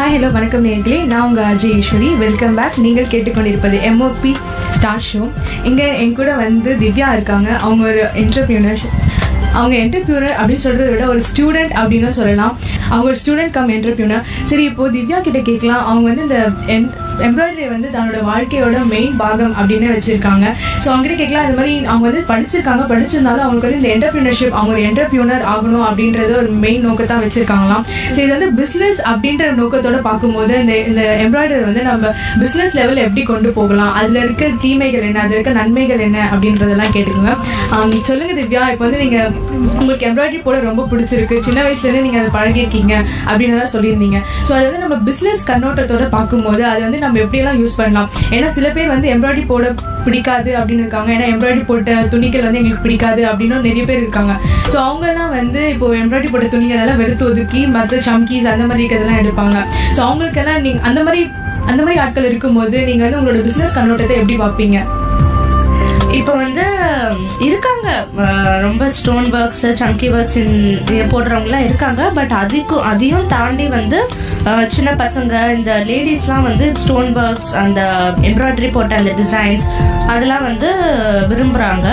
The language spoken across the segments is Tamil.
ஹாய் ஹலோ வணக்கம் நேர்களே நான் உங்கள் அஜய் ஈஸ்வரி வெல்கம் பேக் நீங்கள் கேட்டுக்கொண்டிருப்பது எம்ஓபி ஸ்டார் ஷோ இங்கே என் கூட வந்து திவ்யா இருக்காங்க அவங்க ஒரு என்டர்பிரினர் அவங்க என்டர்பியூனர் அப்படின்னு சொல்கிறத விட ஒரு ஸ்டூடெண்ட் அப்படின்னு சொல்லலாம் அவங்க ஒரு ஸ்டூடெண்ட் கம் என்டர்பியூனர் சரி இப்போ திவ்யா கிட்ட கேட்கலாம் அவங்க வந்து இந்த எம்ப்ராய்டரி வந்து தன்னோட வாழ்க்கையோட மெயின் பாகம் அப்படின்னு வச்சிருக்காங்க ஸோ அவங்ககிட்ட கேட்கலாம் இந்த மாதிரி அவங்க வந்து படிச்சிருக்காங்க படிச்சிருந்தாலும் அவங்களுக்கு வந்து இந்த என்டர்பிரினர்ஷிப் அவங்க ஒரு என்டர்பியூனர் ஆகணும் அப்படின்றது ஒரு மெயின் நோக்கத்தான் வச்சிருக்காங்களாம் ஸோ இது வந்து பிஸ்னஸ் அப்படின்ற நோக்கத்தோட பார்க்கும்போது இந்த இந்த எம்ப்ராய்டரி வந்து நம்ம பிஸ்னஸ் லெவல் எப்படி கொண்டு போகலாம் அதுல இருக்க தீமைகள் என்ன அதுல இருக்க நன்மைகள் என்ன அப்படின்றதெல்லாம் கேட்டுக்கோங்க ஆம், சொல்லுங்க திவ்யா இப்போ வந்து நீங்க உங்களுக்கு எம்ப்ராய்டரி போட ரொம்ப பிடிச்சிருக்கு சின்ன வயசுல இருந்து நீங்க அதை பழகிருக்கீங்க அப்படின்னு எல்லாம் சொல்லியிருந்தீங்க ஸோ அது வந்து நம்ம பிசினஸ் கண்ணோட்டத்தோட பார்க்கும்போது அது வந்து நம்ம எப்படியெல்லாம் யூஸ் பண்ணலாம் ஏன்னா சில பேர் வந்து எம்ப்ராய்டரி போட பிடிக்காது அப்படின்னு இருக்காங்க ஏன்னா எம்ப்ராய்டரி போட்ட துணிகள் வந்து எங்களுக்கு பிடிக்காது அப்படின்னு நிறைய பேர் இருக்காங்க ஸோ அவங்கெல்லாம் வந்து இப்போ எம்ப்ராய்டரி போட்ட துணிகள் எல்லாம் வெறுத்து ஒதுக்கி மற்ற சம்கீஸ் அந்த மாதிரி இருக்கிறதெல்லாம் எடுப்பாங்க ஸோ அவங்களுக்கெல்லாம் நீங்க அந்த மாதிரி அந்த மாதிரி ஆட்கள் இருக்கும்போது நீங்க வந்து உங்களோட பிசினஸ் கண்ணோட்டத்தை எப்படி பார்ப்பீங்க இப்போ வந்து இருக்காங்க அஹ் ரொம்ப ஸ்டோன் ஒர்க்ஸ் சங்கி ஒர்க்ஸ் போடுறவங்கலாம் இருக்காங்க பட் அதுக்கும் அதையும் தாண்டி வந்து அஹ், சின்ன பசங்க இந்த லேடிஸ்லாம் வந்து ஸ்டோன் ஒர்க்ஸ் அந்த எம்ப்ராய்டரி போட்ட அந்த டிசைன்ஸ் அதெல்லாம் வந்து விரும்புகிறாங்க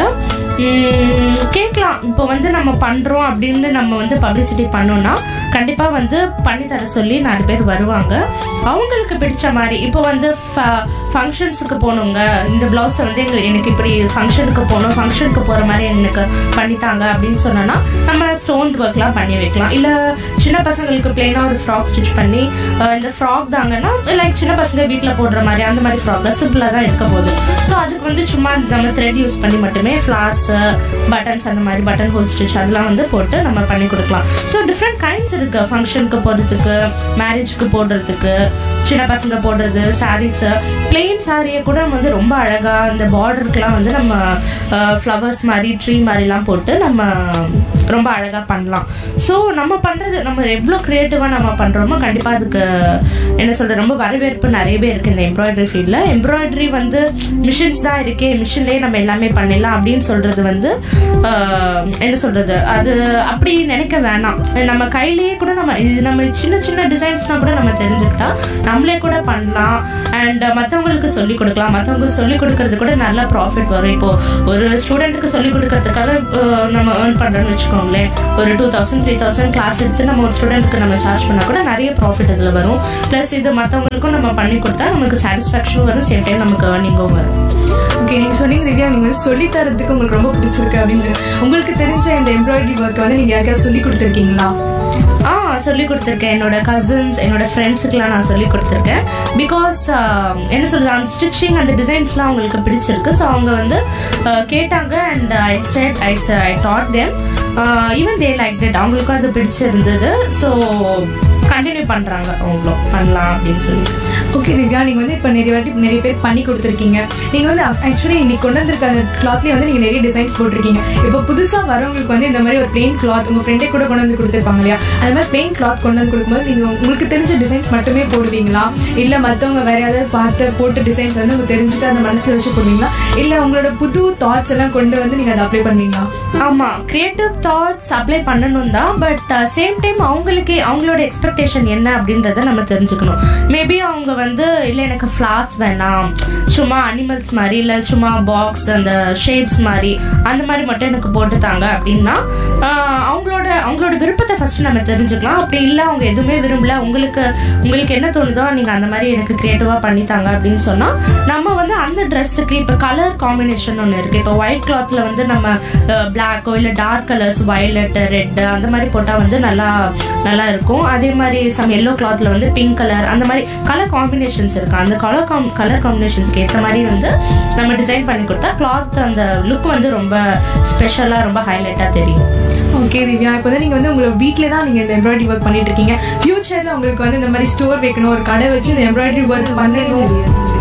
கேட்கலாம் இப்போ வந்து நம்ம பண்ணுறோம் அப்படின்னு நம்ம வந்து பப்ளிசிட்டி பண்ணோம்னா கண்டிப்பாக வந்து பண்ணி தர சொல்லி நாலு பேர் வருவாங்க அவங்களுக்கு பிடிச்ச மாதிரி இப்போ வந்து ஃபங்க்ஷன்ஸுக்கு போகணுங்க இந்த ப்ளவுஸை வந்து எங்க எனக்கு இப்படி ஃபங்க்ஷனுக்கு போகணும் ஃபங்க்ஷனுக்கு போகிற மாதிரி எனக்கு பண்ணித்தாங்க அப்படின்னு சொன்னோன்னா நம்ம ஸ்டோன் ஒர்க்லாம் பண்ணி வைக்கலாம் இல்லை சின்ன பசங்களுக்கு பிளெயினாக ஒரு ஃப்ராக் ஸ்டிச் பண்ணி அஹ், இந்த ஃப்ராக் தாங்கன்னா லைக் சின்ன பசங்க வீட்டில் போடுற மாதிரி அந்த மாதிரி ஃப்ராக் தான் சிம்பிளாக தான் இருக்க போகுது ஸோ அதுக்கு வந்து சும்மா நம்ம த்ரெட் யூஸ் பண்ணி மட்டுமே ஃப்ளாஸ் பட்டன்ஸ் அந்த மாதிரி பட்டன் ஹோல் ஸ்டிச் அதெல்லாம் வந்து போட்டு நம்ம பண்ணி கொடுக்கலாம் ஸோ டிஃப்ரெண்ட் கைண்ட்ஸ் இருக்கு ஃபங்க்ஷனுக்கு போடுறதுக்கு மேரேஜ்க்கு போடுறதுக்கு சின்ன பசங்க போடுறது சாரீஸ் பிளெயின் சாரியை கூட வந்து ரொம்ப அழகா அந்த பார்டருக்குலாம் வந்து நம்ம ஃப்ளவர்ஸ் மாதிரி ட்ரீ மாதிரிலாம் போட்டு நம்ம ரொம்ப அழகா பண்ணலாம் ஸோ நம்ம பண்றது நம்ம எவ்வளோ க்ரியேட்டிவாக நம்ம பண்றோமோ கண்டிப்பா அதுக்கு என்ன சொல்ற ரொம்ப வரவேற்பு நிறையவே இருக்கு இந்த எம்ப்ராய்டரி ஃபீல்டில் எம்ப்ராய்டரி வந்து மிஷின்ஸ் தான் இருக்கே மிஷின்லேயே நம்ம எல்லாமே பண்ணிடலாம் அப்படின்னு சொல்றது வந்து ஆஹ், என்ன சொல்றது அது அப்படி நினைக்க வேணாம் நம்ம கையிலேயே கூட நம்ம இது நம்ம சின்ன சின்ன டிசைன்ஸ்னா கூட நம்ம தெரிஞ்சுக்கிட்டா நம்மளே கூட பண்ணலாம் அண்ட் மற்றவங்களுக்கு சொல்லி கொடுக்கலாம் மற்றவங்க சொல்லி கொடுக்கறது கூட நல்ல ப்ராஃபிட் வரும் இப்போ ஒரு ஸ்டூடெண்ட்டுக்கு சொல்லி கொடுக்கறதுக்காக ஆஹ், நம்ம ஏர்ன் பண்றோம்னு வச்சுக்கோங்களேன் ஒரு two thousand three thousand class எடுத்து நம்ம ஒரு ஸ்டூடெண்ட்டுக்கு நம்ம சார்ஜ் பண்ணா கூட நிறைய ப்ராஃபிட் இதில் வரும் ப்ளஸ் இது மற்றவங்களுக்கும் நம்ம பண்ணி கொடுத்தா நமக்கு சாட்டிஸ்ஃபேக்ஷனும் வரும் சேம் டைம் நமக்கு ஏர்னிங்கும் வரும் ஓகே நீங்க சொன்னீங்க திவ்யா நீங்க வந்து சொல்லி தரதுக்கு உங்களுக்கு ரொம்ப பிடிச்சிருக்கு அப்படின்னு உங்களுக்கு தெரிஞ்ச இந்த எம்ப்ராய்டரி ஒர்க் வந்து நீங்க யாருக்காவது சொல்லி கொடுத்துருக்கீங்களா ஆ சொல்லி கொடுத்துருக்கேன் என்னோட கசின்ஸ் என்னோட ஃப்ரெண்ட்ஸுக்குலாம் நான் சொல்லி கொடுத்துருக்கேன் பிகாஸ் என்ன சொல்றது அந்த ஸ்டிச்சிங் அந்த டிசைன்ஸ்லாம் அவங்களுக்கு பிடிச்சிருக்கு ஸோ அவங்க வந்து uh, கேட்டாங்க and I said I I taught them even they like that அவங்களுக்கும் அது பிடிச்சிருந்தது ஸோ கண்டினியூ பண்ணுறாங்க அவங்களும் பண்ணலாம் அப்படின்னு சொல்லி ஓகே திவ்யா நீங்க வந்து இப்போ நிறைய வாட்டி நிறைய பேர் பண்ணி கொடுத்துருக்கீங்க நீங்க வந்து ஆக்சுவலி இன்னைக்கு கொண்டு வந்திருக்க அந்த கிளாத்லயே வந்து நீங்க நிறைய டிசைன்ஸ் போட்டிருக்கீங்க இப்போ புதுசா வரவங்களுக்கு வந்து இந்த மாதிரி ஒரு பிளெயின் கிளாத் உங்க ஃப்ரெண்டே கூட கொண்டு வந்து கொடுத்துருப்பாங்க இல்லையா அந்த மாதிரி பிளெயின் கிளாத் கொண்டு வந்து கொடுக்கும்போது நீங்க உங்களுக்கு தெரிஞ்ச டிசைன்ஸ் மட்டுமே போடுவீங்களா இல்ல மத்தவங்க வேற ஏதாவது பார்த்து போட்ட டிசைன்ஸ் வந்து உங்களுக்கு தெரிஞ்சுட்டு அந்த மனசுல வச்சு போடுவீங்களா இல்ல உங்களோட புது தாட்ஸ் எல்லாம் கொண்டு வந்து நீங்க அதை அப்ளை பண்ணுவீங்களா ஆமா கிரியேட்டிவ் தாட்ஸ் அப்ளை பண்ணணும் தான் பட் சேம் டைம் அவங்களுக்கே அவங்களோட எக்ஸ்பெக்டேஷன் என்ன அப்படின்றத நம்ம தெரிஞ்சுக்கணும் மேபி அவங்க வந்து இல்ல எனக்கு ஃபிளார்ஸ் வேணாம் சும்மா அனிமல்ஸ் மாதிரி இல்ல சும்மா பாக்ஸ் அந்த ஷேப்ஸ் மாதிரி அந்த மாதிரி மட்டும் எனக்கு போட்டு தாங்க அப்படின்னா ஆஹ், அவங்களோட அவங்களோட விருப்பத்தை ஃபர்ஸ்ட் நம்ம தெரிஞ்சுக்கலாம் அப்படி இல்ல அவங்க எதுவுமே விரும்பல உங்களுக்கு உங்களுக்கு என்ன தோணுதோ நீங்க அந்த மாதிரி எனக்கு கிரியேட்டிவா பண்ணித்தாங்க அப்படின்னு சொன்னா நம்ம வந்து அந்த ட்ரெஸ்ஸுக்கு இப்ப கலர் காம்பினேஷன் ஒன்று இருக்கு இப்போ ஒயிட் கிளாத்ல வந்து நம்ம பிளாக்கோ இல்ல டார்க் கலர்ஸ் வயலட் ரெட் அந்த மாதிரி போட்டா வந்து நல்லா நல்லா இருக்கும் அதே மாதிரி சம் எல்லோ கிளாத்ல வந்து பிங்க் கலர் அந்த மாதிரி கலர் காம்பினேஷன்ஸ் இருக்கு அந்த கலர் கலர் காம்பினேஷன்ஸ்க்கு ஏற்ற மாதிரி வந்து நம்ம டிசைன் பண்ணி கொடுத்தா கிளாத் அந்த லுக் வந்து ரொம்ப ஸ்பெஷலா ரொம்ப ஹைலைட்டா தெரியும் ஓகே திவ்யா இப்போ வந்து நீங்க வந்து உங்களோட வீட்ல தான் நீங்க இந்த எம்ப்ராய்டரி ஒர்க் பண்ணிட்டு இருக்கீங்க ஃபியூச்சர்ல உங்களுக்கு வந்து இந்த மாதிரி ஸ்டோர் வைக்கணும் ஒரு கடை வச்சு இந்த எம்ப்ராய்டரி ஒர்க் பண்ணணும்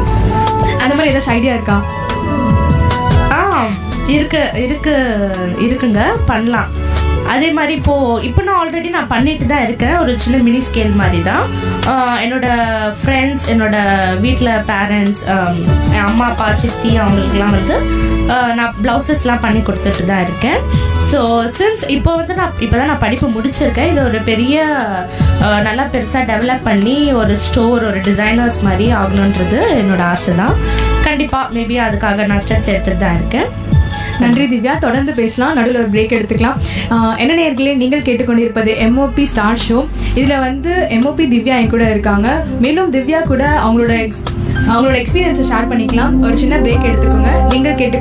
அந்த மாதிரி ஏதாச்சும் ஐடியா இருக்கா ஆ இருக்கு இருக்கு இருக்குங்க பண்ணலாம் அதே மாதிரி இப்போ இப்போ நான் ஆல்ரெடி நான் பண்ணிட்டு தான் இருக்கேன் ஒரு சின்ன மினி ஸ்கேல் மாதிரி தான் ஆஹ் என்னோட ஃப்ரெண்ட்ஸ் என்னோட வீட்டில் பேரண்ட்ஸ் என் அம்மா அப்பா சித்தி அவங்களுக்குலாம் வந்து ஆஹ் நான் ப்ளவுசஸ்லாம் பண்ணி கொடுத்துட்டு தான் இருக்கேன் ஸோ சின்ஸ் இப்போ வந்து நான் இப்போ தான் நான் படிப்பு முடிச்சிருக்கேன் இது ஒரு பெரிய ஆஹ் நல்லா பெருசாக டெவலப் பண்ணி ஒரு ஸ்டோர் ஒரு டிசைனர்ஸ் மாதிரி ஆகணுன்றது என்னோட ஆசை தான் கண்டிப்பாக மேபி அதுக்காக நான் ஸ்டெப்ஸ் எடுத்துட்டு தான் இருக்கேன் நன்றி திவ்யா தொடர்ந்து பேசலாம் நடுவில் ஒரு பிரேக் எடுத்துக்கலாம் ஆஹ் என்ன நேர்களே நீங்கள் கேட்டுக்கொண்டிருப்பது எம்ஓபி ஸ்டார் ஷோ இதில் வந்து எம்ஓபி திவ்யா என் கூட இருக்காங்க மேலும் திவ்யா கூட அவங்களோட ex- அவங்களோட எக்ஸ்பீரியன்ஸை ஷேர் பண்ணிக்கலாம் ஒரு சின்ன பிரேக் எடுத்துக்கோங்க நீங்கள் கேட்டு